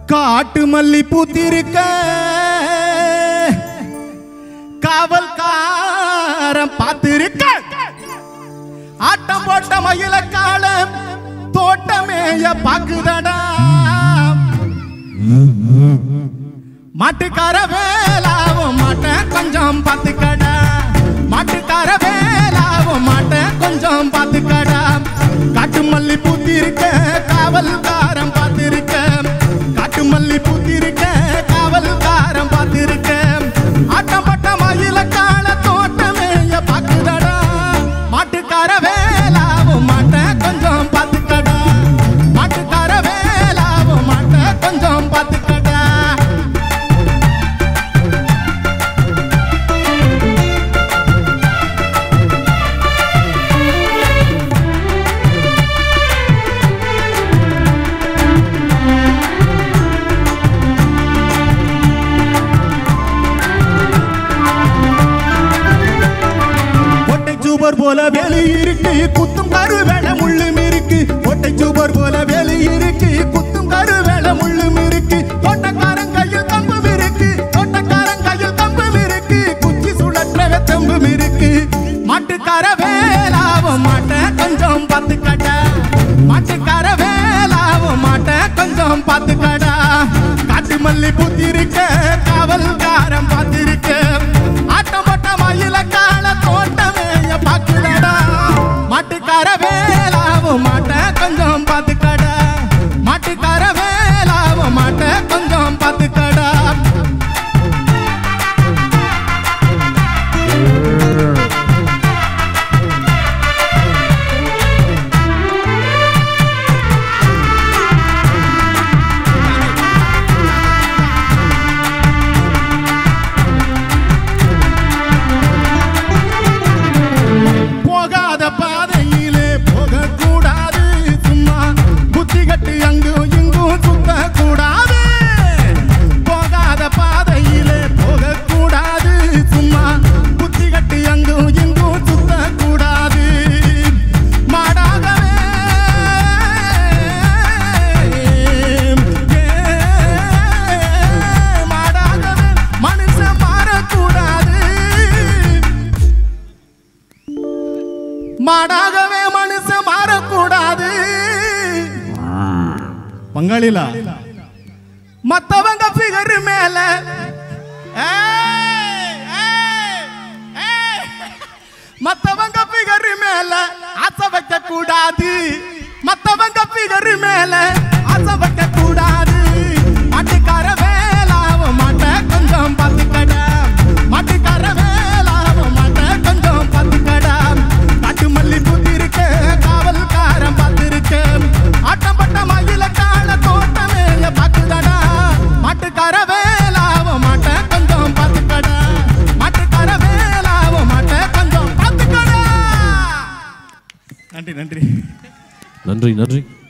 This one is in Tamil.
காட்டு மல்லி பூத்திருக்க காவல்காரன் பார்த்திருக்க ஆட்டம் போட்ட மயில காலம் தோட்டமேய பாக்குதடா மாட்டுக்கார வேலாவும் மாட்ட கொஞ்சம் பார்த்துக்கடா மாட்டுக்கார வேலாவும் மாட்ட கொஞ்சம் பார்த்துக்கடா காட்டு மல்லி பூத்திருக்க காவல்காரன் பார்த்திருக்க காட்டு மல்லி பூத்திருக்க காவல்காரன் பார்த்திருக்க ஆட்டம் பட்ட மயில கால தோட்டமேய பாக்குதடா மாட்டுக்கார வேலாவும் மாட்ட கொஞ்சம் பார்த்துக்கடா மாட்டுக்கார வேலாவும் மாட்ட கொஞ்சம் பார்த்துக்கடா ஒட்டை சூப்பர் போல வேலி இருக்கு குத்தும் கரு வேலை முள்ளும் இருக்கு ஒட்டை சூப்பர் போல வேலி இருக்கு குத்தும் கரு வேலை முள்ளும் இருக்கு தோட்டக்காரன் கையில் கம்பும் இருக்கு தோட்டக்காரன் கையில் கம்பும் இருக்கு குச்சி சுழற்ற வெத்தம்பும் இருக்கு மாட்டுக்கார வேலாவும் மாட்ட கொஞ்சம் பார்த்துக்கடா மாட்டுக்கார வேலாவும் மாட்ட கொஞ்சம் பார்த்துக்கடா காட்டு மல்லி பூத்திருக்க காவல்காரன் பார்த்திருக்க ஆட்டம் போட்ட மயில கால தோட்டமேய பாக்குதடா மாட்டுக்கார வேலாவும் மாட்ட கொஞ்சம் பார்த்துக்கடா மாட்டுக்கார வேலாவும் மாட்ட கொஞ்சம் பார்த்துக்கடா போகாத பாதையிலே போகக்கூடாது சும்மா புத்தி கட்டு அங்கும் இங்கும் சுத்தக்கூடாது போகாத பாதையிலே போகக்கூடாது சும்மா புத்தி கட்டு அங்கும் இங்கும் சுத்தக்கூடாது மாடாகவே மாடாகவே மனுஷன் மாறக்கூடாது மாடாகவே மனுஷன் மாறக்கூடாது பங்காளில மத்தவங்க பிகர் மேல ஏய், ஏய், ஏய். மத்தவங்க பிகர் மேல ஆசை வைக்க கூடாது மத்தவங்க பிகர் மேல ஆசை வைக்க கூடாது மாட்டுக்கார வேலாவும் மாட்ட கொஞ்சம் பார்த்துக்கடா மாட்டுக்கார வேலாவும் மாட்ட கொஞ்சம் பார்த்துக்கடா காட்டு மல்லி பூத்திருக்க காவல்காரன் பார்த்திருக்க ஆட்டம் பட்ட மயில கால தோட்டமே பாக்குதடா மாட்டுக்கார வேலாவும் மாட்ட கொஞ்சம் பார்த்துக்கடா மாட்டுக்கார வேலாவும் மாட்ட கொஞ்சம் பார்த்துக்கடா நன்றி நன்றி நன்றி நன்றி